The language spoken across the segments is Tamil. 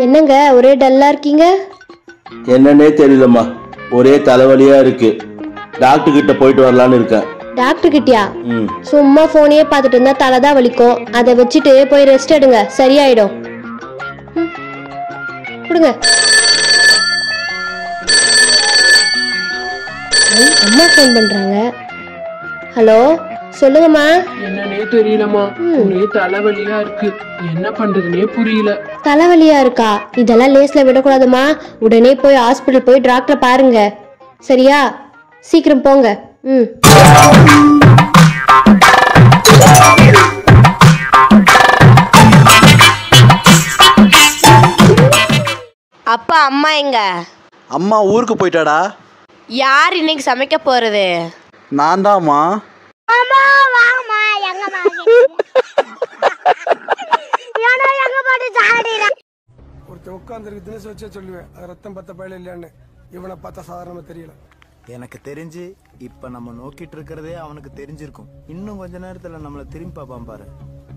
என்னங்க ஒரே டல்லா இருக்கீங்க என்னன்னே தெரியலம்மா ஒரே தலைவலியா இருக்கு டாக்டர் கிட்ட போயிட்டு வரலான்னு இருக்கேன் டாக்டர் கிட்டயா ம் சும்மா போனையே பார்த்துட்டு இருந்தா தலை தான் வலிக்கும் அதை வச்சுட்டு போய் ரெஸ்ட் எடுங்க சரியாயிடும் ம். கொடுங்க ஐ, அம்மா ஃபோன் பண்றாங்க ஹலோ சொல்லுங்கம்மா என்னன்னே தெரியலம்மா ஒரே தலைவலியா இருக்கு என்ன பண்றதுனே புரியல தலைவலியா இருக்கா இதெல்லாம் லேஸ்ல விடக்கூடாதும்மா உடனே போய் ஹாஸ்பிட்டல் போய் டாக்டரை பாருங்க சரியா சீக்கிரம் போங்க ம் அப்பா அம்மா எங்க அம்மா ஊருக்கு போயிட்டாடா யார் இன்னைக்கு சமைக்க போறது நான் தான்மா ஒருத்தன் உட்காந்துருக்கு தினசு வச்சே சொல்லுவேன் அது ரத்தம் பத்த பயல இல்லையான்னு இவனை பார்த்தா சாதாரணமா தெரியல எனக்கு தெரிஞ்சு இப்ப நம்ம நோக்கிட்டு இருக்கிறதே அவனுக்கு தெரிஞ்சிருக்கும் இன்னும் கொஞ்ச நேரத்துல நம்மள திரும்பி பார்ப்பான் பாரு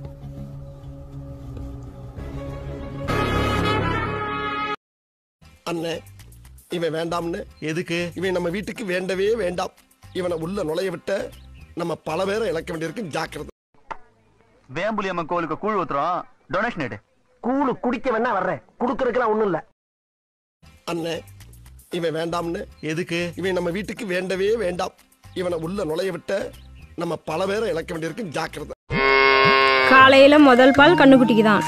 அண்ணன் இவன் வேண்டாம்னு எதுக்கு இவன் நம்ம வீட்டுக்கு வேண்டவே வேண்டாம் இவனை உள்ள நுழைய விட்ட நம்ம பல பேரை இழக்க வேண்டியிருக்கு ஜாக்கிரதை வேம்புலி அம்மன் கோவிலுக்கு கூழ் ஊத்துறோம் டொனேஷன் எடு கூழு குடிக்க வேணா வர்றேன் குடுக்கறதுக்குலாம் ஒண்ணும் இல்ல அண்ணன் இவன் வேண்டாம்னு எதுக்கு இவன் நம்ம வீட்டுக்கு வேண்டவே வேண்டாம் இவனை உள்ள நுழைய விட்ட நம்ம பல பேரை இழக்க வேண்டியிருக்கு ஜாக்கிரதை காலையில முதல் பால் கண்ணுக்குட்டிக்கு தான்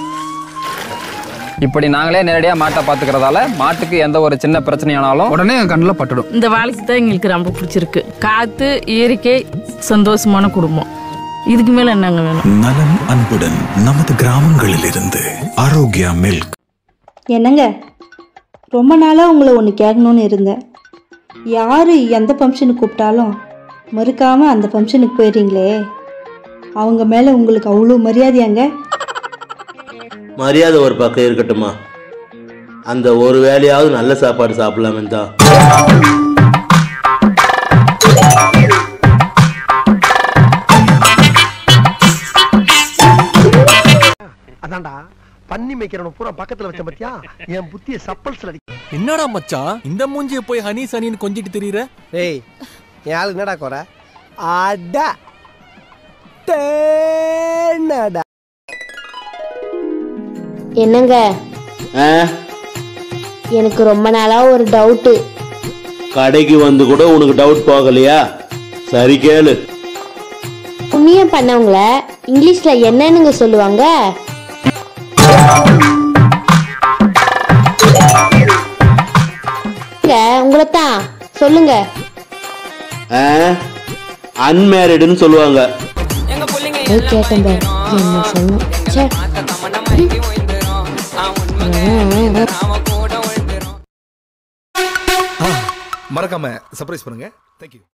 இப்படி நாங்களே நேரடியாக மாட்டை பார்த்துக்கிறதால மாட்டுக்கு எந்த ஒரு சின்ன பிரச்சனையானாலும் உடனே கண்ணில் பட்டுடும் இந்த வாழைச்சி தான் எங்களுக்கு ரொம்ப பிடிச்சிருக்கு காத்து இயற்கை சந்தோஷமான குடும்பம் இதுக்கு மேல என்னங்க வேணும் நலம் அன்புடன் நமது கிராமங்களில் இருந்து ஆரோக்கியா மில்க் என்னங்க ரொம்ப நாளாக உங்களை ஒன்று கேட்கணும்னு இருந்தேன் யார் எந்த ஃபங்க்ஷனுக்கு கூப்பிட்டாலும் மறுக்காமல் அந்த ஃபங்க்ஷனுக்கு போயிடுறீங்களே அவங்க மேலே உங்களுக்கு அவ்வளோ மரியாதையாங்க மரியாதை ஒரு பக்கம் இருக்கட்டுமா அந்த ஒரு வேலையாவது நல்ல சாப்பாடு சாப்பிடலாமே தான் அதான்டா பன்னி மேய்க்கிறவன பூரா பக்கத்துல வச்ச பத்தியா என் புத்திய சப்பல்ஸ்ல அடி என்னடா மச்சான் இந்த மூஞ்சிய போய் ஹனி சனின்னு கொஞ்சிட்டு தெரியற டேய் என் ஆளுக்கு என்னடா குறை அடா தேனடா என்னங்க ஆ எனக்கு ரொம்ப நாளா ஒரு டவுட்டு கடைக்கு வந்து கூட உனக்கு டவுட் போகலையா சரி கேளு புண்ணியம் பண்ணவங்கள இங்கிலீஷ்ல என்னன்னுங்க சொல்லுவாங்க உங்களை தான் சொல்லுங்க ஆ அன்மேரிடுன்னு சொல்லுவாங்க போய் கேட்டேன் பாரு. என்ன சொல்லும் ச்சே. மறக்காம சர்ப்ரைஸ் பண்ணுங்க தேங்க்யூ